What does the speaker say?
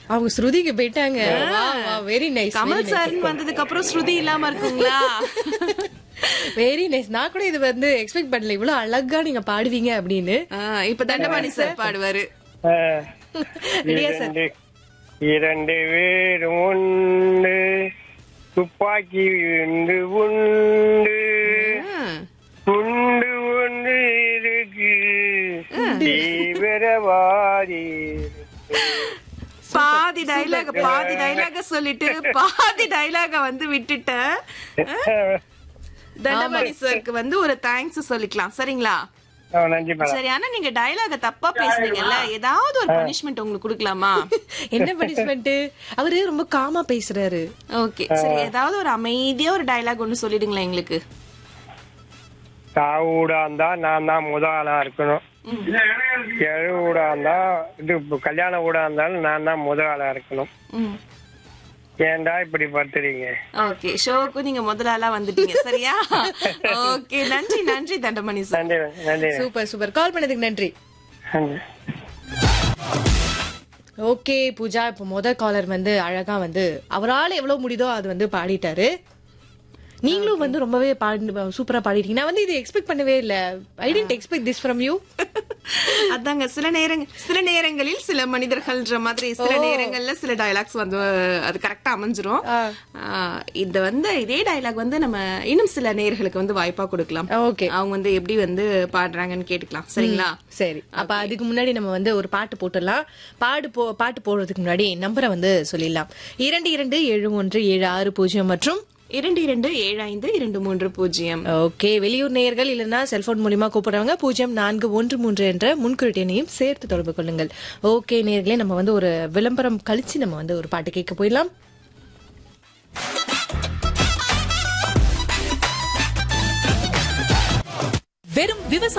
அவங்க ஸ்ருதிக்கு போயிட்டாங்க வெரி நைஸ் கமல் சார் வந்ததுக்கு அப்புறம் ஸ்ருதி இல்லாம இருக்குங்களா வெரி நைஸ் நான் கூட இது வந்து எக்ஸ்பெக்ட் பண்ணல இவ்வளவு அழகா நீங்க பாடுவீங்க அப்படின்னு ஆ, இப்ப தண்டபாணி சார் பாடுவாரு ஆ, ரெடியா சார் இரண்டு இரண்டு பேர் உண்டு துப்பாக்கி உண்டு உண்டு ஆ. உண்டு ஒன்று இருக்கு தீவிரவாதி பாதி டைலாக பாதி டைலாக சொல்லிட்டு பாதி டைலாக வந்து விட்டுட்ட தண்டபாணி சாருக்கு வந்து ஒரு தேங்க்ஸ் சொல்லிக்கலாம் சரிங்களா ஆ, நன்றி மேடம் சரி ஆனா நீங்க டைலாக தப்பா பேசுனீங்கல்ல ஏதாவது ஒரு பனிஷ்மெண்ட் உங்களுக்கு கொடுக்கலாமா என்ன பனிஷ்மெண்ட் அவரு ரொம்ப காமா பேசுறாரு ஓகே சரி ஏதாவது ஒரு அமைதியா ஒரு டைலாக் ஒன்னு சொல்லிடுங்களேன் எங்களுக்கு சாவூடா இருந்தா நான் தான் முத ஆளா இருக்கணும் எழுவூடா இருந்தா இது இப்ப கல்யாண ஊடா இருந்தாலும் நான் தான் முத ஆளா இருக்கணும் ம். ஏன்டா இப்படி படுத்துறீங்க ஓகே ஷோக்கு நீங்க முதலாளா வந்துட்டீங்க சரியா ஓகே நன்றி நன்றி தண்டமணி சார் நன்றி நன்றி சூப்பர் சூப்பர் கால் பண்ணதுக்கு நன்றி நன்றி ஓகே பூஜா இப்போ முத காலர் வந்து அழகா வந்து அவரால எவ்வளவு முடியுதோ அது வந்து பாடிட்டாரு நீங்களும் வந்து ரொம்பவே பாடி சூப்பரா பாடிட்டீங்க நான் வந்து இது எக்ஸ்பெக்ட் பண்ணவே இல்ல I didn't expect this from you அதாங்க சில நேரங்க சில நேரங்களில் சில மனிதர்கள்ன்ற மாதிரி சில நேரங்கள்ல சில டயலாக்ஸ் வந்து அது கரெக்டா அமைஞ்சிரும் ஆஹ் இந்த வந்து இதே டயலாக் வந்து நம்ம இன்னும் சில நேயர்களுக்கு வந்து வாய்ப்பா கொடுக்கலாம் ஓகே அவங்க வந்து எப்படி வந்து பாடுறாங்கன்னு கேட்டுக்கலாம் சரிங்களா சரி அப்ப அதுக்கு முன்னாடி நம்ம வந்து ஒரு பாட்டு போட்டுடலாம் பாடு போ பாட்டு போடுறதுக்கு முன்னாடி நம்பரை வந்து சொல்லிடலாம் இரண்டு இரண்டு ஏழு ஒன்று ஏழு ஆறு பூஜ்ஜியம் மற்றும் இரண்டு இரண்டு ஏழு ஐந்து இரண்டு மூன்று பூஜ்ஜியம் ஓகே வெளியூர் நேயர்கள் இல்லைன்னா செல்போன் மூலியமா கூப்பிடுறவங்க பூஜ்ஜியம் நான்கு ஒன்று மூன்று என்ற முன்குறிட்டு எண்ணையும் சேர்த்து தொடர்பு கொள்ளுங்கள் ஓகே நேயர்களே நம்ம வந்து ஒரு விளம்பரம் கழிச்சு நம்ம வந்து ஒரு பாட்டு கேட்க போயிடலாம் வெறும் விவசாய